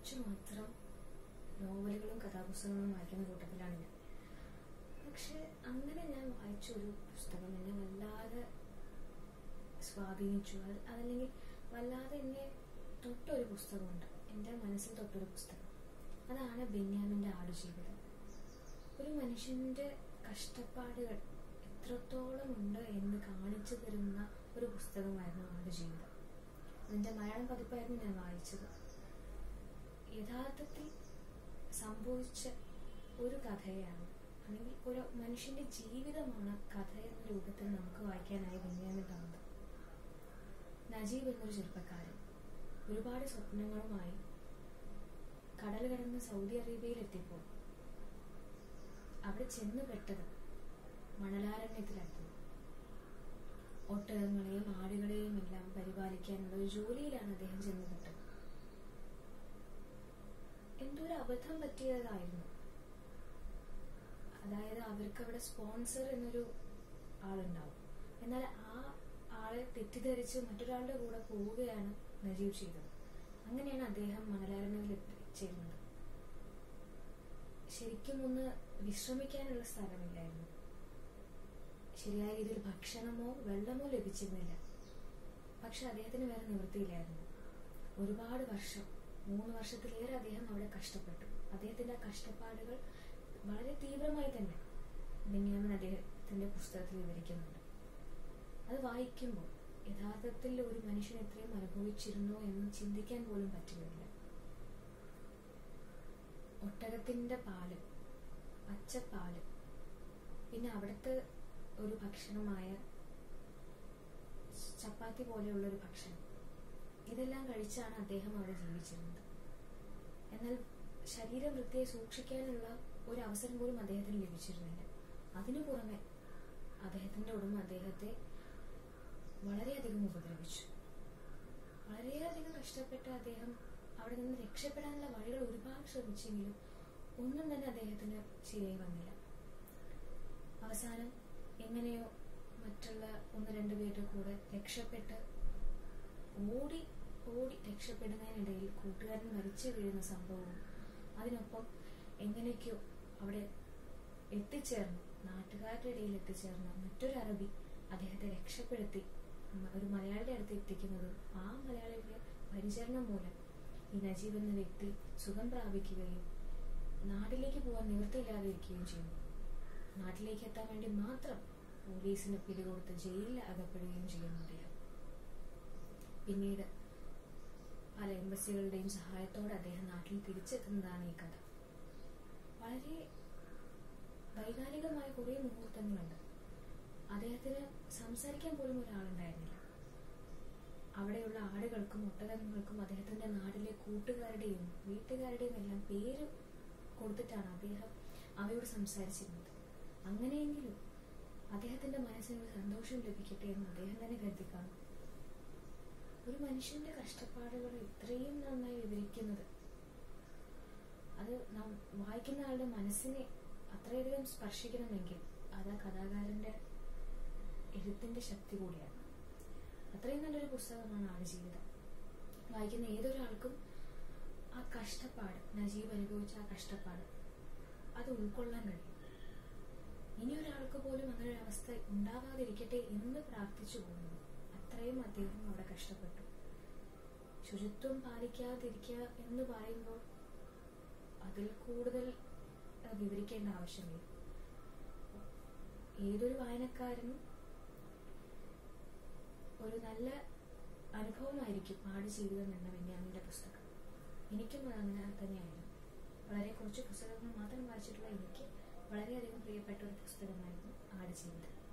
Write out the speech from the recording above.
കുറച്ചു മാത്രം നോവലുകളും കഥാപുസ്തകങ്ങളും വായിക്കുന്ന കൂട്ടത്തിലാണ് ഞാൻ പക്ഷെ അങ്ങനെ ഞാൻ വായിച്ച ഒരു പുസ്തകം എന്നെ വല്ലാതെ സ്വാധീനിച്ചു അത് അതല്ലെങ്കിൽ വല്ലാതെ എന്നെ തൊട്ടൊരു പുസ്തകമുണ്ട് എൻ്റെ മനസ്സിൽ തൊട്ടൊരു പുസ്തകം അതാണ് ബെന്യാമിൻ്റെ ആടുജീവിതം ഒരു മനുഷ്യൻ്റെ കഷ്ടപ്പാടുകൾ എത്രത്തോളം ഉണ്ട് എന്ന് കാണിച്ചു തരുന്ന ഒരു പുസ്തകമായിരുന്നു ആടുജീവിതം അതിൻ്റെ മലയാളം പതിപ്പായിരുന്നു ഞാൻ വായിച്ചത് യഥാർത്ഥത്തിൽ സംഭവിച്ച ഒരു കഥയാണ് അല്ലെങ്കിൽ ഒരു മനുഷ്യന്റെ ജീവിതമാണ് കഥ എന്ന രൂപത്തിൽ നമുക്ക് വായിക്കാനായി ബെന്യാമിൻ തന്നത് നജീബ് എന്നൊരു ചെറുപ്പക്കാരൻ ഒരുപാട് സ്വപ്നങ്ങളുമായി കടൽ കടന്ന് സൗദി അറേബ്യയിൽ എത്തിയപ്പോൾ അവിടെ ചെന്ന് പെട്ടത് മണലാരണ്യത്തിലായിരുന്നു ഒട്ടകങ്ങളെയും ആടുകളെയും എല്ലാം പരിപാലിക്കാനുള്ള ഒരു ജോലിയിലാണ് അദ്ദേഹം ചെന്ന് പെട്ടത് എന്തോ ഒരു അബദ്ധം പറ്റിയതായിരുന്നു അതായത് അവർക്ക് അവിടെ സ്പോൺസർ എന്നൊരു ആളുണ്ടാവും എന്നാൽ ആ ആളെ തെറ്റിദ്ധരിച്ച് മറ്റൊരാളുടെ കൂടെ പോവുകയാണ് നജീബ് ചെയ്തത് അങ്ങനെയാണ് അദ്ദേഹം മണലാരണ്യത്തിൽ എത്തിച്ചേരുന്നത് ശരിക്കും ഒന്ന് വിശ്രമിക്കാനുള്ള സ്ഥലമില്ലായിരുന്നു ശരിയായ രീതിയിൽ ഭക്ഷണമോ വെള്ളമോ ലഭിച്ചിരുന്നില്ല പക്ഷെ അദ്ദേഹത്തിന് വേറെ നിവൃത്തിയില്ലായിരുന്നു ഒരുപാട് വർഷം മൂന്ന് വർഷത്തിലേറെ അദ്ദേഹം അവിടെ കഷ്ടപ്പെട്ടു അദ്ദേഹത്തിന്റെ ആ കഷ്ടപ്പാടുകൾ വളരെ തീവ്രമായി തന്നെ ബെന്യാമിൻ അദ്ദേഹത്തിന്റെ പുസ്തകത്തിൽ വിവരിക്കുന്നുണ്ട് അത് വായിക്കുമ്പോൾ യഥാർത്ഥത്തിൽ ഒരു മനുഷ്യൻ എത്രയും അനുഭവിച്ചിരുന്നോ എന്ന് ചിന്തിക്കാൻ പോലും പറ്റുന്നില്ല ഒട്ടകത്തിന്റെ പാല് പച്ചപ്പാല് പിന്നെ അവിടുത്തെ ഒരു ഭക്ഷണമായ ചപ്പാത്തി പോലെയുള്ള ഒരു ഭക്ഷണം ഇതെല്ലാം കഴിച്ചാണ് അദ്ദേഹം അവിടെ ജീവിച്ചിരുന്നത് എന്നാൽ ശരീരം വൃത്തിയായി സൂക്ഷിക്കാനുള്ള ഒരു അവസരം പോലും അദ്ദേഹത്തിന് ലഭിച്ചിരുന്നില്ല അതിനു പുറമെ അദ്ദേഹത്തിന്റെ ഉടമ അദ്ദേഹത്തെ വളരെയധികം ഉപദ്രവിച്ചു വളരെയധികം കഷ്ടപ്പെട്ട അദ്ദേഹം അവിടെ നിന്ന് രക്ഷപ്പെടാനുള്ള വഴികൾ ഒരുപാട് ശ്രമിച്ചെങ്കിലും ഒന്നും തന്നെ അദ്ദേഹത്തിന് ശരിയായി വന്നില്ല അവസാനം എങ്ങനെയോ മറ്റുള്ള ഒന്ന് രണ്ട് പേരുടെ കൂടെ രക്ഷപ്പെട്ട് ഓടി ഓടി രക്ഷപ്പെടുന്നതിനിടയിൽ കൂട്ടുകാരൻ മരിച്ചു വീഴുന്ന സംഭവവും അതിനൊപ്പം എങ്ങനെയൊക്കെയോ അവിടെ എത്തിച്ചേർന്നു നാട്ടുകാരുടെ ഇടയിൽ എത്തിച്ചേർന്ന മറ്റൊരു അറബി അദ്ദേഹത്തെ രക്ഷപ്പെടുത്തി ഒരു മലയാളിയുടെ അടുത്ത് എത്തിക്കുന്നതും ആ മലയാളിയുടെ പരിചരണം മൂലം ഈ നജീബ് എന്ന വ്യക്തി സുഖം പ്രാപിക്കുകയും നാട്ടിലേക്ക് പോകാൻ നിവൃത്തിയില്ലാതിരിക്കുകയും ചെയ്യുന്നു നാട്ടിലേക്ക് എത്താൻ വേണ്ടി മാത്രം പോലീസിന് പിടികൊടുത്ത് ജയിലിൽ അകപ്പെടുകയും ചെയ്യുന്നു അദ്ദേഹം പിന്നീട് പല എംബസികളുടെയും സഹായത്തോടെ അദ്ദേഹം നാട്ടിൽ തിരിച്ചെത്തുന്നതാണ് ഈ കഥ വളരെ വൈകാരികമായ കുറേ മുഹൂർത്തങ്ങളുണ്ട് അദ്ദേഹത്തിന് സംസാരിക്കാൻ പോലും ഒരാളുണ്ടായിരുന്നില്ല അവിടെയുള്ള ആടുകൾക്കും ഒട്ടകങ്ങൾക്കും അദ്ദേഹത്തിന്റെ നാട്ടിലെ കൂട്ടുകാരുടെയും വീട്ടുകാരുടെയും എല്ലാം പേര് കൊടുത്തിട്ടാണ് അദ്ദേഹം അവയോട് സംസാരിച്ചിരുന്നത് അങ്ങനെയെങ്കിലും അദ്ദേഹത്തിന്റെ മനസ്സിന് ഒരു സന്തോഷം ലഭിക്കട്ടെ എന്ന് അദ്ദേഹം തന്നെ കരുതി കാണും ഒരു മനുഷ്യന്റെ കഷ്ടപ്പാടുകൾ ഇത്രയും നന്നായി വിവരിക്കുന്നത് അത് നാം വായിക്കുന്ന ആളുടെ മനസ്സിനെ അത്രയധികം സ്പർശിക്കണമെങ്കിൽ അത് ആ കഥാകാരന്റെ എഴുത്തിന്റെ ശക്തി കൂടിയാണ് അത്രയും നല്ലൊരു പുസ്തകമാണ് ആടുജീവിതം വായിക്കുന്ന ഏതൊരാൾക്കും ആ കഷ്ടപ്പാട് നജീബ് അനുഭവിച്ച ആ കഷ്ടപ്പാട് അത് ഉൾക്കൊള്ളാൻ കഴിയും ഇനി ഒരാൾക്ക് പോലും അങ്ങനെ ഒരു അവസ്ഥ ഉണ്ടാവാതിരിക്കട്ടെ എന്ന് പ്രാർത്ഥിച്ചു പോകുന്നു അത്രയും അദ്ദേഹം അവിടെ കഷ്ടപ്പെട്ടു ശുചിത്വം പാലിക്കാതിരിക്കുക എന്ന് പറയുമ്പോൾ അതിൽ കൂടുതൽ വിവരിക്കേണ്ട ആവശ്യമില്ല ഏതൊരു വായനക്കാരനും ഒരു നല്ല അനുഭവമായിരിക്കും ആടുജീവിതം എന്ന ബെന്യാമിന്റെ പുസ്തകം എനിക്കും അത് അങ്ങനെ തന്നെയായിരുന്നു വളരെ കുറച്ച് പുസ്തകങ്ങൾ മാത്രം വായിച്ചിട്ടുള്ള എനിക്ക് വളരെയധികം പ്രിയപ്പെട്ട ഒരു പുസ്തകമായിരുന്നു ആടുജീവിതം